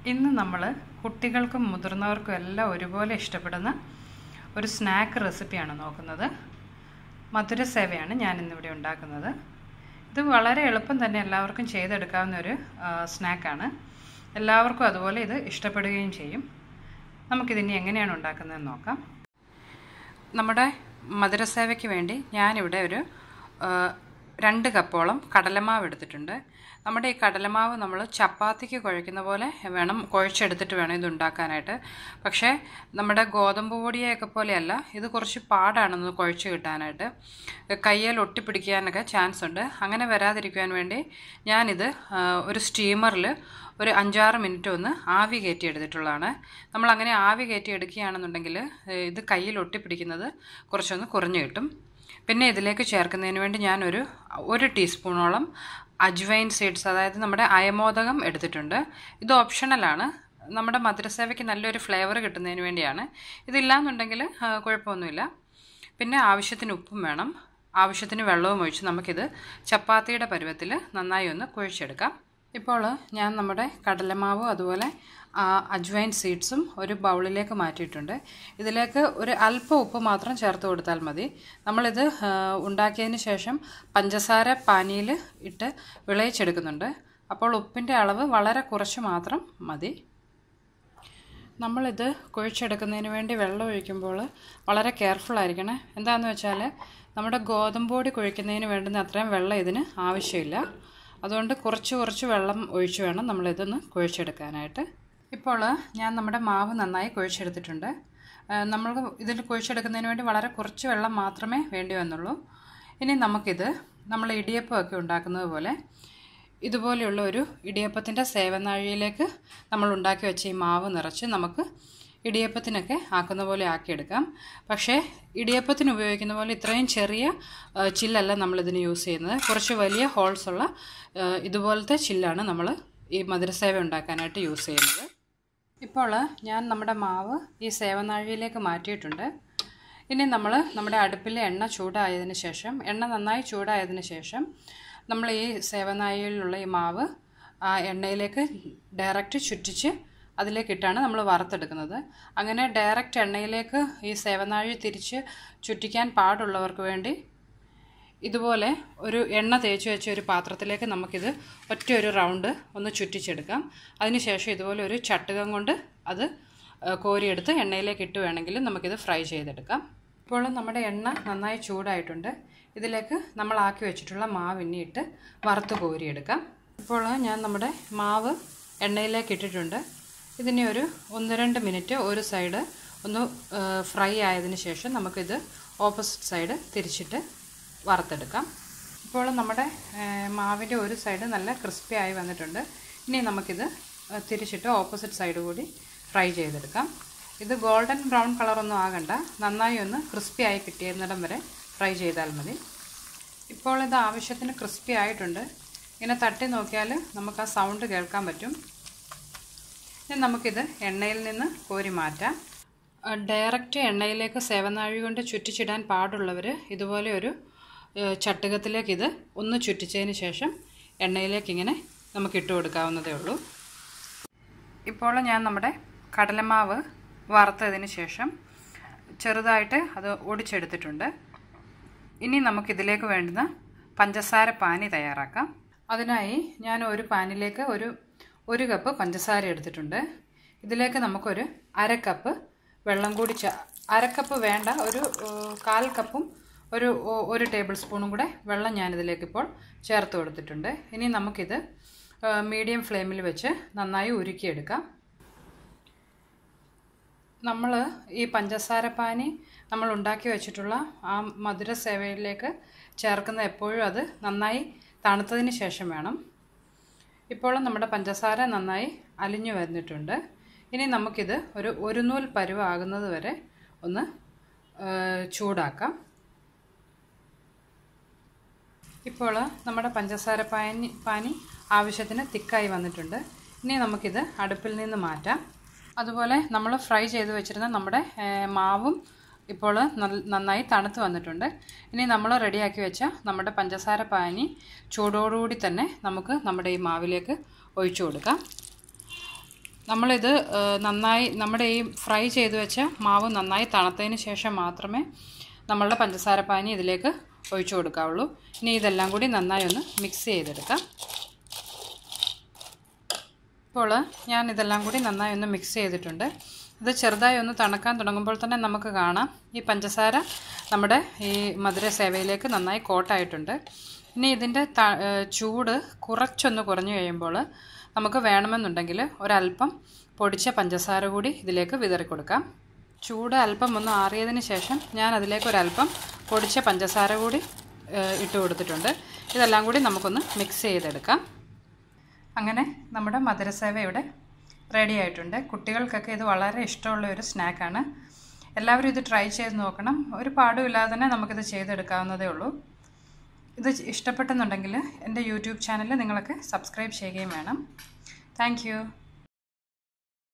ഇന്ന് നമ്മൾ കുട്ടികൾക്കും മുതിർന്നവർക്കും എല്ലാം ഒരുപോലെ ഇഷ്ടപ്പെടുന്ന ഒരു സ്നാക്ക് റെസിപ്പിയാണ് നോക്കുന്നത് മധുര സേവയാണ് ഞാൻ ഇന്നിവിടെ ഉണ്ടാക്കുന്നത് ഇത് വളരെ എളുപ്പം തന്നെ എല്ലാവർക്കും ചെയ്തെടുക്കാവുന്ന ഒരു ആ, സ്നാക്കാണ് എല്ലാവർക്കും അതുപോലെ ഇത് ഇഷ്ടപ്പെടുകയും ചെയ്യും നമുക്കിതിനി എങ്ങനെയാണ് ഉണ്ടാക്കുന്നതെന്ന് നോക്കാം നമ്മുടെ മധുരസേവയ്ക്ക് വേണ്ടി ഞാനിവിടെ ഒരു ആ, രണ്ട് കപ്പോളം കടലമാവ് എടുത്തിട്ടുണ്ട് നമ്മുടെ ഈ കടലമാവ് നമ്മൾ ചപ്പാത്തിക്ക് കുഴയ്ക്കുന്ന പോലെ വേണം കുഴച്ചെടുത്തിട്ട് വേണം ഇത് ഉണ്ടാക്കാനായിട്ട് പക്ഷേ നമ്മുടെ ഗോതമ്പ് പൊടിയൊക്കെ പോലെയല്ല ഇത് കുറച്ച് പാടാണെന്ന് കുഴച്ച് കിട്ടാനായിട്ട് കയ്യിൽ ഒട്ടിപ്പിടിക്കാനൊക്കെ ചാൻസ് ഉണ്ട് അങ്ങനെ വരാതിരിക്കുവാൻ വേണ്ടി ഞാനിത് ആ, ഒരു സ്റ്റീമറിൽ ഒരു അഞ്ചാറ് മിനിറ്റ് ഒന്ന് ആവി കയറ്റി എടുത്തിട്ടുള്ളതാണ് നമ്മൾ അങ്ങനെ ആവി കയറ്റി എടുക്കുകയാണെന്നുണ്ടെങ്കിൽ ഏഹ്, ഇത് കയ്യിൽ ഒട്ടിപ്പിടിക്കുന്നത് കുറച്ചൊന്ന് കുറഞ്ഞു കിട്ടും പിന്നെ ഇതിലേക്ക് ചേർക്കുന്നതിന് വേണ്ടി ഞാനൊരു ഒരു ടീസ്പൂണോളം അജ്വൈൻ സീഡ്സ് അതായത് നമ്മുടെ അയമോദകം എടുത്തിട്ടുണ്ട് ഇത് ഓപ്ഷണലാണ് നമ്മുടെ മധുരസേവയ്ക്ക് നല്ലൊരു ഫ്ലേവർ കിട്ടുന്നതിന് വേണ്ടിയാണ് ഇതില്ലാന്നുണ്ടെങ്കിൽ ആ, കുഴപ്പമൊന്നുമില്ല പിന്നെ ആവശ്യത്തിന് ഉപ്പും വേണം ആവശ്യത്തിന് വെള്ളവും ഒഴിച്ച് നമുക്കിത് ചപ്പാത്തിയുടെ പരുവത്തിൽ നന്നായി ഒന്ന് കുഴച്ചെടുക്കാം ഇപ്പോൾ ഞാൻ നമ്മുടെ കടലമാവും അതുപോലെ ആ, അജ്വൈൻ സീഡ്സും ഒരു ബൗളിലേക്ക് മാറ്റിയിട്ടുണ്ട് ഇതിലേക്ക് ഒരു അല്പം ഉപ്പ് മാത്രം ചേർത്ത് കൊടുത്താൽ മതി നമ്മളിത് ആ, ഉണ്ടാക്കിയതിന് ശേഷം പഞ്ചസാര പാനിയിൽ ഇട്ട് വിളയിച്ചെടുക്കുന്നുണ്ട് അപ്പോൾ ഉപ്പിൻ്റെ അളവ് വളരെ കുറച്ച് മാത്രം മതി നമ്മളിത് കുഴിച്ചെടുക്കുന്നതിന് വേണ്ടി വെള്ളം ഒഴിക്കുമ്പോൾ വളരെ കെയർഫുൾ ആയിരിക്കണേ എന്താണെന്ന് വെച്ചാൽ നമ്മുടെ ഗോതമ്പ് പൊടി കുഴിക്കുന്നതിന് വേണ്ടുന്ന അത്രയും വെള്ളം ഇതിന് ആവശ്യമില്ല അതുകൊണ്ട് കുറച്ച് കുറച്ച് വെള്ളം ഒഴിച്ച് വേണം നമ്മളിതൊന്ന് കുഴിച്ചെടുക്കാനായിട്ട് ഇപ്പോൾ ഞാൻ നമ്മുടെ മാവ് നന്നായി കുഴിച്ചെടുത്തിട്ടുണ്ട് നമ്മൾ ഇതിൽ കുഴിച്ചെടുക്കുന്നതിന് വേണ്ടി വളരെ കുറച്ച് വെള്ളം മാത്രമേ വേണ്ടി വന്നുള്ളൂ ഇനി നമുക്കിത് നമ്മൾ ഇടിയപ്പമൊക്കെ ഉണ്ടാക്കുന്നത് പോലെ ഇതുപോലെയുള്ള ഒരു ഇടിയപ്പത്തിൻ്റെ സേവനാഴിയിലേക്ക് നമ്മൾ ഉണ്ടാക്കി വെച്ച ഈ മാവ് നിറച്ച് നമുക്ക് ഇടിയപ്പത്തിനൊക്കെ ആക്കുന്ന പോലെ ആക്കിയെടുക്കാം പക്ഷേ ഇടിയപ്പത്തിന് ഉപയോഗിക്കുന്ന പോലെ ഇത്രയും ചെറിയ ആ, ചില്ലല്ല നമ്മളിതിന് യൂസ് ചെയ്യുന്നത് കുറച്ച് വലിയ ഹോൾസ് ഉള്ള ആ, ഇതുപോലത്തെ ചില്ലാണ് നമ്മൾ ഈ മധുരസേവ ഉണ്ടാക്കാനായിട്ട് യൂസ് ചെയ്യുന്നത് ഇപ്പോൾ ഞാൻ നമ്മുടെ മാവ് ഈ സേവനാഴിയിലേക്ക് മാറ്റിയിട്ടുണ്ട് ഇനി നമ്മൾ നമ്മുടെ അടുപ്പിലെ എണ്ണ ചൂടായതിന് ശേഷം എണ്ണ നന്നായി ചൂടായതിന് ശേഷം നമ്മൾ ഈ സേവനാഴിയിലുള്ള ഈ മാവ് ആ എണ്ണയിലേക്ക് ഡയറക്റ്റ് ചുറ്റിച്ച് അതിലേക്കിട്ടാണ് നമ്മൾ വറുത്തെടുക്കുന്നത് അങ്ങനെ ഡയറക്റ്റ് എണ്ണയിലേക്ക് ഈ സേവനാഴി തിരിച്ച് ചുറ്റിക്കാൻ പാടുള്ളവർക്ക് വേണ്ടി ഇതുപോലെ ഒരു എണ്ണ തേച്ച് വെച്ച ഒരു പാത്രത്തിലേക്ക് നമുക്കിത് ഒറ്റ ഒരു റൗണ്ട് ഒന്ന് ചുറ്റിച്ചെടുക്കാം അതിനുശേഷം ഇതുപോലെ ഒരു ചട്ടുകം കൊണ്ട് അത് ആ, കോരിയെടുത്ത് എണ്ണയിലേക്ക് ഇട്ട് വേണമെങ്കിൽ നമുക്കിത് ഫ്രൈ ചെയ്തെടുക്കാം ഇപ്പോൾ നമ്മുടെ എണ്ണ നന്നായി ചൂടായിട്ടുണ്ട് ഇതിലേക്ക് നമ്മൾ ആക്കി വെച്ചിട്ടുള്ള മാവ് ഇനി ഇട്ട് വറുത്ത് കോരിയെടുക്കാം ഇപ്പോൾ ഞാൻ നമ്മുടെ മാവ് എണ്ണയിലേക്ക് ഇട്ടിട്ടുണ്ട് ഇതിനെ ഒരു ഒന്ന് രണ്ട് മിനിറ്റ് ഒരു സൈഡ് ഒന്ന് ഫ്രൈ ആയതിന് ശേഷം നമുക്കിത് ഓപ്പോസിറ്റ് സൈഡ് തിരിച്ചിട്ട് വറുത്തെടുക്കാം ഇപ്പോൾ നമ്മുടെ ഏഹ്, മാവിൻ്റെ ഒരു സൈഡ് നല്ല ക്രിസ്പി ആയി വന്നിട്ടുണ്ട് ഇനി നമുക്കിത് ഏഹ്, തിരിച്ചിട്ട് ഓപ്പോസിറ്റ് സൈഡ് കൂടി ഫ്രൈ ചെയ്തെടുക്കാം ഇത് ഗോൾഡൻ ബ്രൗൺ കളറൊന്നും ആകണ്ട നന്നായി ഒന്ന് ക്രിസ്പി ആയി കിട്ടിയിരുന്നിടം വരെ ഫ്രൈ ചെയ്താൽ മതി ഇപ്പോൾ ഇത് ആവശ്യത്തിന് ക്രിസ്പി ആയിട്ടുണ്ട് ഇങ്ങനെ തട്ടി നോക്കിയാൽ നമുക്ക് ആ സൗണ്ട് കേൾക്കാൻ പറ്റും ഇനി നമുക്കിത് എണ്ണയിൽ നിന്ന് കോരി മാറ്റാം ഡയറക്റ്റ് എണ്ണയിലേക്ക് സേവനാഴി കൊണ്ട് ചുറ്റിച്ചിടാൻ പാടുള്ളവർ ഇതുപോലെ ഒരു ഏഹ്, ചട്ടുകത്തിലേക്ക് ഇത് ഒന്ന് ചുറ്റിച്ചതിന് ശേഷം എണ്ണയിലേക്ക് ഇങ്ങനെ നമുക്ക് ഇട്ട് കൊടുക്കാവുന്നതേ ഉള്ളൂ ഇപ്പോൾ ഞാൻ നമ്മുടെ കടലമാവ് വറുത്തതിന് ശേഷം ചെറുതായിട്ട് അത് ഒടിച്ചെടുത്തിട്ടുണ്ട് ഇനി നമുക്കിതിലേക്ക് വേണ്ടുന്ന പഞ്ചസാര പാനി തയ്യാറാക്കാം അതിനായി ഞാൻ ഒരു പാനിലേക്ക് ഒരു ഒരു കപ്പ് പഞ്ചസാര എടുത്തിട്ടുണ്ട് ഇതിലേക്ക് നമുക്കൊരു അര കപ്പ് വെള്ളം കൂടി ച അരക്കപ്പ് വേണ്ട ഒരു ഏഹ്, കാൽ കപ്പും ഒരു ഒ- ഒരു ടേബിൾ സ്പൂണും കൂടെ വെള്ളം ഞാനിതിലേക്ക് ഇപ്പോൾ ചേർത്ത് കൊടുത്തിട്ടുണ്ട് ഇനി നമുക്കിത് മീഡിയം ഫ്ലെയിമിൽ വെച്ച് നന്നായി ഉരുക്കിയെടുക്കാം നമ്മൾ ഈ പഞ്ചസാര പാനി നമ്മൾ ഉണ്ടാക്കി വെച്ചിട്ടുള്ള ആ മധുര സേവയിലേക്ക് ചേർക്കുന്ന എപ്പോഴും അത് നന്നായി തണുത്തതിന് ശേഷം വേണം ഇപ്പോൾ നമ്മുടെ പഞ്ചസാര നന്നായി അലിഞ്ഞു വന്നിട്ടുണ്ട് ഇനി നമുക്കിത് ഒരു ഒരു നൂൽ പരുവാകുന്നത് വരെ ഒന്ന് ആ, ചൂടാക്കാം ഇപ്പോൾ നമ്മുടെ പഞ്ചസാര പാനി പാനി ആവശ്യത്തിന് തിക്കായി വന്നിട്ടുണ്ട് ഇനി നമുക്കിത് അടുപ്പിൽ നിന്ന് മാറ്റാം അതുപോലെ നമ്മൾ ഫ്രൈ ചെയ്ത് വെച്ചിരുന്ന നമ്മുടെ ഏ, മാവും ഇപ്പോൾ നൽ- നന്നായി തണുത്ത് വന്നിട്ടുണ്ട് ഇനി നമ്മൾ റെഡിയാക്കി വെച്ച നമ്മുടെ പഞ്ചസാര പാനി ചൂടോടുകൂടി തന്നെ നമുക്ക് നമ്മുടെ ഈ മാവിലേക്ക് ഒഴിച്ചു കൊടുക്കാം നമ്മളിത് ഏഹ്, നന്നായി നമ്മുടെ ഈ ഫ്രൈ ചെയ്ത് വെച്ച മാവ് നന്നായി തണുത്തതിന് ശേഷം മാത്രമേ നമ്മളുടെ പഞ്ചസാര പാനി ഇതിലേക്ക് ഒഴിച്ചു കൊടുക്കാവുള്ളൂ ഇനി ഇതെല്ലാം കൂടി നന്നായി ഒന്ന് മിക്സ് ചെയ്തെടുക്കാം ഇപ്പോൾ ഞാൻ ഇതെല്ലാം കൂടി നന്നായി ഒന്ന് മിക്സ് ചെയ്തിട്ടുണ്ട് ഇത് ചെറുതായി ഒന്ന് തണുക്കാൻ തുടങ്ങുമ്പോൾ തന്നെ നമുക്ക് കാണാം ഈ പഞ്ചസാര നമ്മുടെ ഈ മധുര സേവയിലേക്ക് നന്നായി കോട്ടായിട്ടുണ്ട് ഇനി ഇതിൻ്റെ ത ഏഹ് ചൂട് കുറച്ചൊന്ന് കുറഞ്ഞു കഴിയുമ്പോൾ നമുക്ക് വേണമെന്നുണ്ടെങ്കിൽ ഒരല്പം പൊടിച്ച പഞ്ചസാര കൂടി ഇതിലേക്ക് വിതറി കൊടുക്കാം ചൂട് അല്പം ഒന്ന് ആറിയതിന് ശേഷം ഞാൻ അതിലേക്ക് ഒരല്പം പൊടിച്ച പഞ്ചസാര കൂടി ഏഹ് ഇട്ട് കൊടുത്തിട്ടുണ്ട് ഇതെല്ലാം കൂടി നമുക്കൊന്ന് മിക്സ് ചെയ്തെടുക്കാം അങ്ങനെ നമ്മുടെ മധുരസേവ ഇവിടെ റെഡി ആയിട്ടുണ്ട് കുട്ടികൾക്കൊക്കെ ഇത് വളരെ ഇഷ്ടമുള്ള ഒരു സ്നാക്കാണ് എല്ലാവരും ഇത് ട്രൈ ചെയ്ത് നോക്കണം ഒരു പാടുമില്ലാതെ തന്നെ നമുക്കിത് ചെയ്തെടുക്കാവുന്നതേ ഉള്ളൂ ഇത് ഇഷ്ടപ്പെട്ടെന്നുണ്ടെങ്കിൽ എൻ്റെ യൂട്യൂബ് ചാനൽ നിങ്ങളൊക്കെ സബ്സ്ക്രൈബ് ചെയ്യുകയും വേണം താങ്ക്